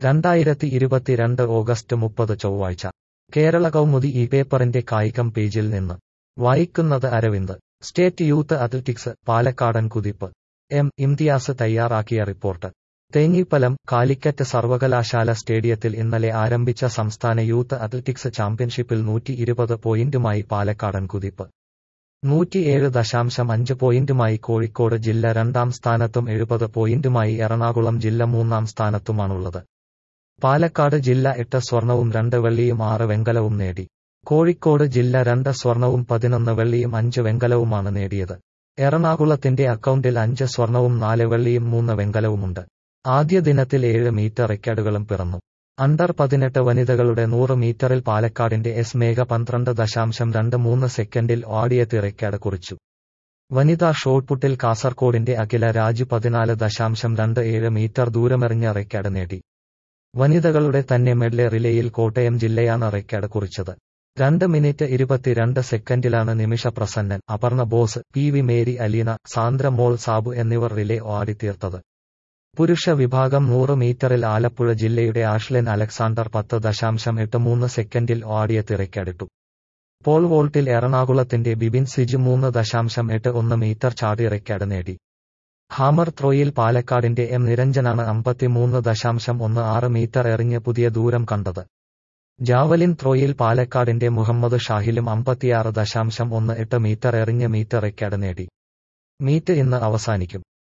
രണ്ടായിരത്തി ഇരുപത്തിരണ്ട് ഓഗസ്റ്റ് മുപ്പത് ചൊവ്വാഴ്ച കേരള കൗമുദി ഈ പേപ്പറിന്റെ കായികം പേജിൽ നിന്ന് വായിക്കുന്നത് അരവിന്ദ് സ്റ്റേറ്റ് യൂത്ത് അത്ലറ്റിക്സ് പാലക്കാടൻ കുതിപ്പ് എം ഇംതിയാസ് തയ്യാറാക്കിയ റിപ്പോർട്ട് തേഞ്ഞിപ്പലം കാലിക്കറ്റ് സർവകലാശാല സ്റ്റേഡിയത്തിൽ ഇന്നലെ ആരംഭിച്ച സംസ്ഥാന യൂത്ത് അത്ലറ്റിക്സ് ചാമ്പ്യൻഷിപ്പിൽ നൂറ്റി ഇരുപത് പോയിന്റുമായി പാലക്കാടൻ കുതിപ്പ് നൂറ്റിയേഴ് ദശാംശം അഞ്ച് പോയിന്റുമായി കോഴിക്കോട് ജില്ല രണ്ടാം സ്ഥാനത്തും എഴുപത് പോയിന്റുമായി എറണാകുളം ജില്ല മൂന്നാം സ്ഥാനത്തുമാണുള്ളത് പാലക്കാട് ജില്ല എട്ട് സ്വർണവും രണ്ട് വെള്ളിയും ആറ് വെങ്കലവും നേടി കോഴിക്കോട് ജില്ല രണ്ട് സ്വർണവും പതിനൊന്ന് വെള്ളിയും അഞ്ച് വെങ്കലവുമാണ് നേടിയത് എറണാകുളത്തിന്റെ അക്കൗണ്ടിൽ അഞ്ച് സ്വർണവും നാല് വെള്ളിയും മൂന്ന് വെങ്കലവുമുണ്ട് ആദ്യ ദിനത്തിൽ ഏഴ് മീറ്റർ റെക്കോർഡുകളും പിറന്നു അണ്ടർ പതിനെട്ട് വനിതകളുടെ നൂറ് മീറ്ററിൽ പാലക്കാടിന്റെ എസ് മേഘ പന്ത്രണ്ട് ദശാംശം രണ്ട് മൂന്ന് സെക്കൻഡിൽ ഓടിയെത്തി റെക്കോർഡ് കുറിച്ചു വനിതാ ഷോട്ട്പുട്ടിൽ കാസർകോടിന്റെ അഖില രാജു പതിനാല് ദശാംശം രണ്ട് ഏഴ് മീറ്റർ ദൂരമെറിഞ്ഞ റെക്കോർഡ് നേടി വനിതകളുടെ തന്നെ മെഡ്ലെ റിലേയിൽ കോട്ടയം ജില്ലയാണ് റെക്കോർഡ് കുറിച്ചത് രണ്ട് മിനിറ്റ് ഇരുപത്തിരണ്ട് സെക്കൻഡിലാണ് Nimisha Prasannan Aparna Bose P V Mary Aleena Sandra Mol Sabu എന്നിവർ റിലേ ഓടിത്തീർത്തത് പുരുഷ വിഭാഗം നൂറ് മീറ്ററിൽ ആലപ്പുഴ ജില്ലയുടെ ആഷ്ലിൻ അലക്സാണ്ടർ പത്ത് ദശാംശം എട്ട് മൂന്ന് സെക്കൻഡിൽ ഓടിയെത്തി റെക്കോർഡിട്ടു പോൾ വോൾട്ടിൽ എറണാകുളത്തിന്റെ ബിബിൻ സിജു മൂന്ന് ദശാംശം എട്ട് ഒന്ന് മീറ്റർ ചാടി റെക്കോർഡ് നേടി ഹാമർ ത്രോയിൽ പാലക്കാടിന്റെ എം നിരഞ്ജനാണ് അമ്പത്തിമൂന്ന് ദശാംശം ഒന്ന് ആറ് മീറ്റർ എറിഞ്ഞ് പുതിയ ദൂരം കണ്ടത് ജാവലിൻ ത്രോയിൽ പാലക്കാടിന്റെ മുഹമ്മദ് ഷാഹിലും അമ്പത്തിയാറ് ദശാംശം ഒന്ന് എട്ട് മീറ്റർ എറിഞ്ഞ് മീറ്റർ റെക്കോർഡ് നേടി മീറ്റ് ഇന്ന് അവസാനിക്കും